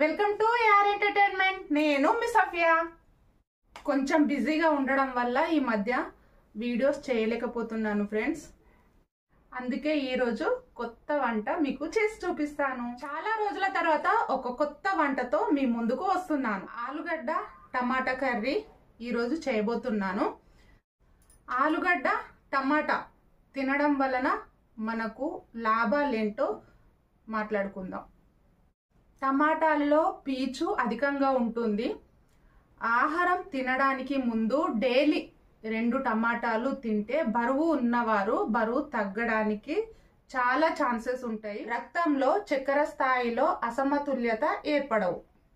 welcome to యార్ entertainment నేను మీ సఫియా కొంచెం బిజీగా ఉండడం వల్ల ఈ మధ్య వీడియోస్ చేయలేకపోతున్నాను ఫ్రెండ్స్ అందుకే ఈరోజు కొత్త వంట మీకు చేసి చూపిస్తాను చాలా రోజుల తర్వాత ఒక కొత్త వంటతో మీ ముందుకు వస్తున్నాను ఆలుగడ్డ టమాటా కర్రీ ఈరోజు చేయబోతున్నాను ఆలుగడ్డ టమాటా తినడం వలన మనకు లాభాలేంటో మాట్లాడుకుందాం టమాటాలలో పీచు అధికంగా ఉంటుంది ఆహారం తినడానికి ముందు డైలీ రెండు టమాటాలు తింటే బరువు ఉన్నవారు బరువు తగ్గడానికి చాలా ఛాన్సెస్ ఉంటాయి రక్తంలో చక్కెర స్థాయిలో అసమతుల్యత ఏర్పడవు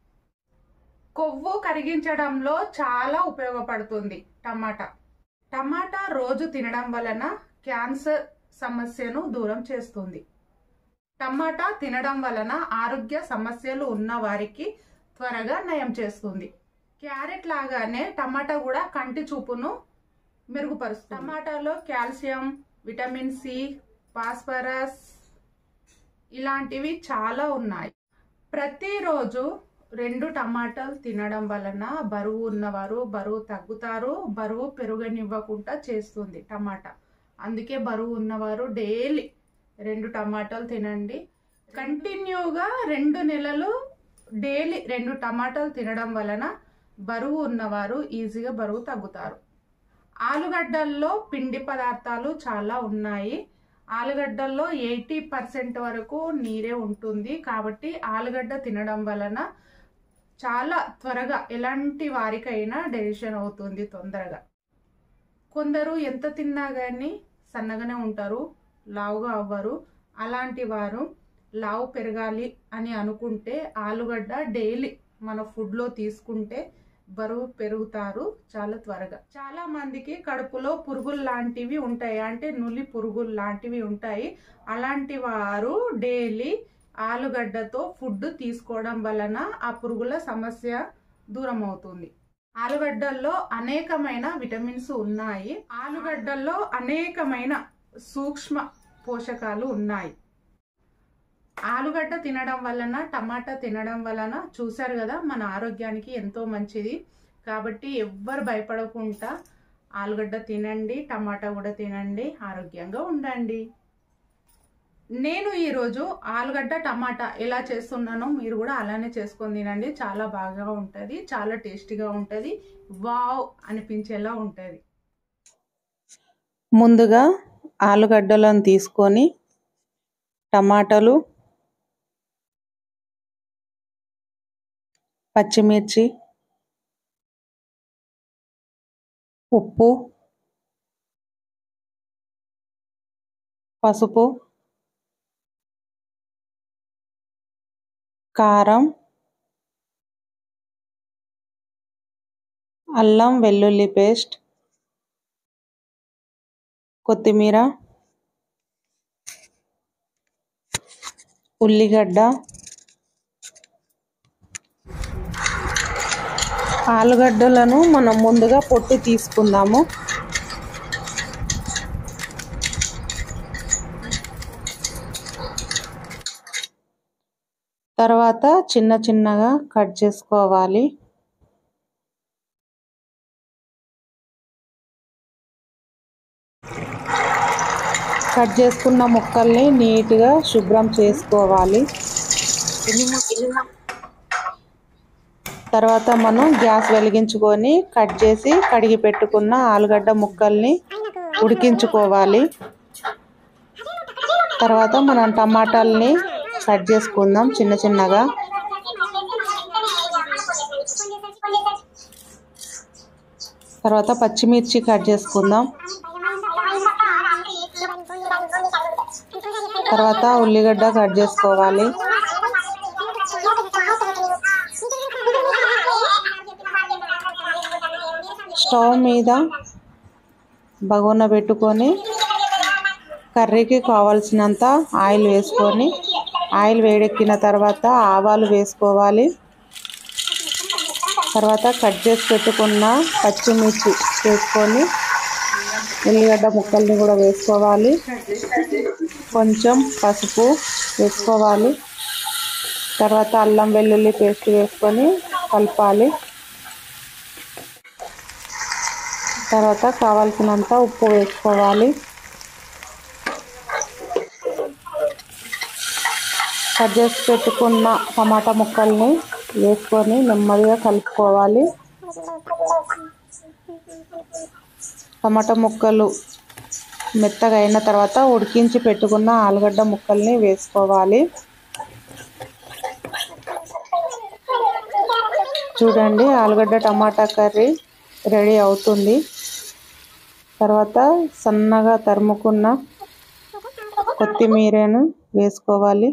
కొవ్వు కరిగించడంలో చాలా ఉపయోగపడుతుంది టమాటా టమాటా రోజు తినడం వలన క్యాన్సర్ సమస్యను దూరం చేస్తుంది టమాటా తినడం వలన ఆరోగ్య సమస్యలు ఉన్న వారికి త్వరగా నయం చేస్తుంది క్యారెట్ లాగానే టమాటా కూడా కంటి చూపును మెరుగుపరుస్తుంది టమాటాలో కాల్షియం విటమిన్ సి ఫాస్ఫరస్ ఇలాంటివి చాలా ఉన్నాయి ప్రతిరోజు రెండు టమాటాలు తినడం వలన బరువు ఉన్నవారు బరువు తగ్గుతారు బరువు పెరుగనివ్వకుండా చేస్తుంది టమాటా అందుకే బరువు ఉన్నవారు డైలీ రెండు టమాటాలు తినండి కంటిన్యూగా రెండు నెలలు డైలీ రెండు టమాటాలు తినడం వలన బరువు ఉన్నవారు ఈజీగా బరువు తగ్గుతారు ఆలుగడ్డల్లో పిండి పదార్థాలు చాలా ఉన్నాయి ఆలుగడ్డల్లో ఎయిటీ పర్సెంట్ వరకు నీరే ఉంటుంది కాబట్టి ఆలుగడ్డ తినడం వలన చాలా త్వరగా ఎలాంటి వారికైనా డెసిషన్ అవుతుంది తొందరగా కొందరు ఎంత తిన్నా కానీ సన్నగానే ఉంటారు లావుగా అవ్వరు అలాంటి వారు లావు పెరగాలి అని అనుకుంటే ఆలుగడ్డ డైలీ మన ఫుడ్లో తీసుకుంటే బరువు పెరుగుతారు చాలా త్వరగా చాలా మందికి కడుపులో పురుగులు లాంటివి ఉంటాయి అంటే నులి పురుగులు లాంటివి ఉంటాయి అలాంటి వారు డైలీ ఆలుగడ్డతో ఫుడ్ తీసుకోవడం వలన ఆ పురుగుల సమస్య దూరం అవుతుంది ఆలుగడ్డల్లో అనేకమైన విటమిన్స్ ఉన్నాయి ఆలుగడ్డల్లో అనేకమైన సూక్ష్మ పోషకాలు ఉన్నాయి ఆలుగడ్డ తినడం వలన టమాటా తినడం వలన చూశారు కదా మన ఆరోగ్యానికి ఎంతో మంచిది కాబట్టి ఎవ్వరు భయపడకుండా ఆలుగడ్డ తినండి టమాటా కూడా తినండి ఆరోగ్యంగా ఉండండి నేను ఈరోజు ఆలుగడ్డ టమాటా ఎలా చేస్తున్నానో మీరు కూడా అలానే చేసుకొని తినండి చాలా బాగా ఉంటుంది చాలా టేస్టీగా ఉంటుంది వావ్ అనిపించేలా ఉంటుంది ముందుగా ఆలుగడ్డలను తీసుకొని టమాటాలు పచ్చిమిర్చి ఉప్పు పసుపు కారం అల్లం వెల్లుల్లి పేస్ట్ కొత్తిమీర ఉల్లిగడ్డ ఆలుగడ్డలను మనం ముందుగా పొట్టు తీసుకుందాము తర్వాత చిన్న చిన్నగా కట్ చేసుకోవాలి కట్ చేసుకున్న ముక్కల్ని నీట్గా శుభ్రం చేసుకోవాలి తర్వాత మనం గ్యాస్ వెలిగించుకొని కట్ చేసి కడిగి పెట్టుకున్న ఆలుగడ్డ ముక్కల్ని ఉడికించుకోవాలి తర్వాత మనం టమాటాలని కట్ చేసుకుందాం చిన్న చిన్నగా తర్వాత పచ్చిమిర్చి కట్ చేసుకుందాం తర్వాత ఉల్లిగడ్డ కట్ చేసుకోవాలి స్టవ్ మీద బగోన పెట్టుకొని కర్రీకి కావాల్సినంత ఆయిల్ వేసుకొని ఆయిల్ వేడెక్కిన తర్వాత ఆవాలు వేసుకోవాలి తర్వాత కట్ చేసి పెట్టుకున్న పచ్చిమిర్చి వేసుకొని ఉల్లిగడ్డ ముక్కల్ని కూడా వేసుకోవాలి కొంచెం పసుపు వేసుకోవాలి తర్వాత అల్లం వెల్లుల్లి పేస్ట్ వేసుకొని కలపాలి తర్వాత కావాల్సినంత ఉప్పు వేసుకోవాలి కట్ చేసి పెట్టుకున్న టమాటా ముక్కల్ని వేసుకొని నెమ్మదిగా కలుపుకోవాలి టమాటా ముక్కలు మెత్తగా అయిన తర్వాత ఉడికించి పెట్టుకున్న ఆలుగడ్డ ముక్కల్ని వేసుకోవాలి చూడండి ఆలుగడ్డ టమాటా కర్రీ రెడీ అవుతుంది తర్వాత సన్నగా తరుముకున్న కొత్తిమీరను వేసుకోవాలి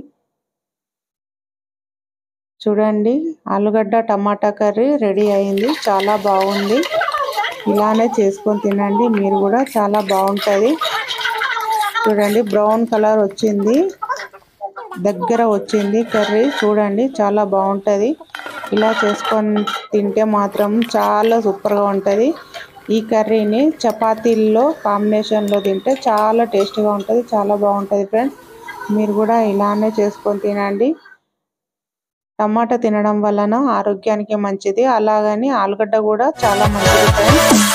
చూడండి ఆలుగడ్డ టమాటా కర్రీ రెడీ అయింది చాలా బాగుంది ఇలానే చేసుకొని తినండి మీరు కూడా చాలా బాగుంటుంది చూడండి బ్రౌన్ కలర్ వచ్చింది దగ్గర వచ్చింది కర్రీ చూడండి చాలా బాగుంటుంది ఇలా చేసుకొని తింటే మాత్రం చాలా సూపర్గా ఉంటుంది ఈ కర్రీని చపాతీల్లో కాంబినేషన్లో తింటే చాలా టేస్టీగా ఉంటుంది చాలా బాగుంటుంది ఫ్రెండ్స్ మీరు కూడా ఇలానే చేసుకొని తినండి టమాటా తినడం వలన ఆరోగ్యానికి మంచిది అలాగని ఆలుగడ్డ కూడా చాలా మంచిది ఫ్రెండ్స్